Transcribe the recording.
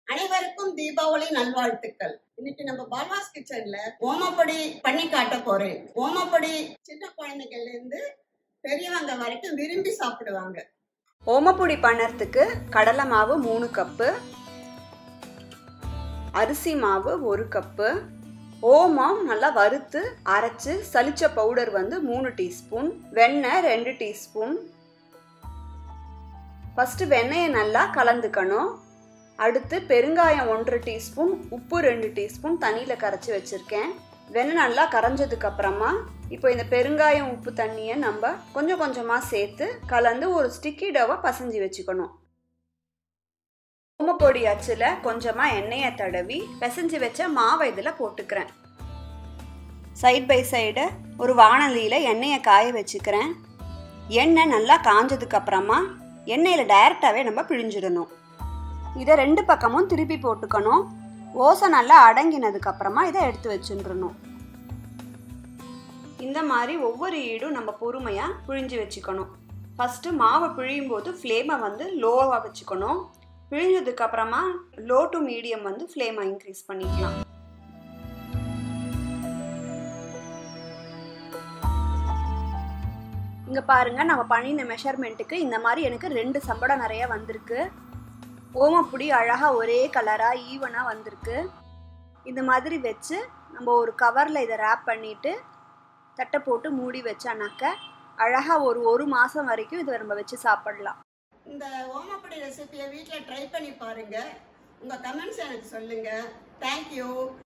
அனைவருக்கும் தீபாவளி நல்வாழ்த்துக்கள் இன்னைக்கு நம்ம பால்வாஸ் கிச்சன்ல ஓமப்பொடி பண்ணி காட்ட போறேன் ஓமப்பொடி சின்ன குழந்தைகள்ல இருந்து பெரியவங்க வரைக்கும் விரும்பி சாப்பிடுவாங்க ஓமப்பொடி பண்ணறதுக்கு கடலை மாவு மூணு கப்பு அரிசி மாவு ஒரு கப்பு ஓமம் நல்லா வறுத்து அரைச்சு சலிச்ச பவுடர் வந்து மூணு டீஸ்பூன் வெண்ணெய் ரெண்டு டீஸ்பூன் ஃபஸ்ட்டு வெண்ணெயை நல்லா கலந்துக்கணும் அடுத்து பெருங்காயம் ஒன்றரை டீஸ்பூன் உப்பு ரெண்டு டீஸ்பூன் தண்ணியில் கரைச்சி வச்சுருக்கேன் வெண்ணெய் நல்லா கரைஞ்சதுக்கு அப்புறமா இப்போ இந்த பெருங்காயம் உப்பு தண்ணியை நம்ம கொஞ்சம் கொஞ்சமாக சேர்த்து கலந்து ஒரு ஸ்டிக்கி டவை பசைஞ்சு வச்சுக்கணும் ஓமப்பொடி அச்சில் கொஞ்சமாக எண்ணெயை தடவி பிசைஞ்சு வச்ச மாவை இதில் போட்டுக்கிறேன் சைட் பை சைடு ஒரு வானலியில் எண்ணெயை காய வச்சுக்கிறேன் எண்ணெய் நல்லா காஞ்சதுக்கு அப்புறமா எண்ணெயில் டைரெக்டாகவே நம்ம பிழிஞ்சிடணும் இதை ரெண்டு பக்கமும் திருப்பி போட்டுக்கணும் ஓசை நல்லா அடங்கினதுக்கு அப்புறமா இதை எடுத்து வச்சுட்டுறணும் இந்த மாதிரி ஒவ்வொரு ஈடும் நம்ம பொறுமையாக பிழிஞ்சு வச்சுக்கணும் ஃபஸ்ட்டு மாவை பிழியும் போது ஃப்ளேமை வந்து லோவாக வச்சுக்கணும் பிழிஞ்சதுக்கு அப்புறமா லோ டு மீடியம் வந்து ஃப்ளேமை இன்க்ரீஸ் பண்ணிக்கலாம் இங்கே பாருங்க நம்ம பண்ணின மெஷர்மெண்ட்டுக்கு இந்த மாதிரி எனக்கு ரெண்டு சம்படம் நிறைய வந்திருக்கு ஓமப்புடி அழகாக ஒரே கலராக ஈவனாக வந்திருக்கு இந்த மாதிரி வச்சு நம்ம ஒரு கவரில் இதை ரேப் பண்ணிவிட்டு தட்டை போட்டு மூடி வச்சானாக்க அழகாக ஒரு ஒரு மாதம் வரைக்கும் இதை நம்ம வச்சு சாப்பிடலாம் இந்த ஓமப்பொடி ரெசிபியை வீட்டில் ட்ரை பண்ணி பாருங்க உங்க கமெண்ட்ஸ் எனக்கு சொல்லுங்க தேங்க்யூ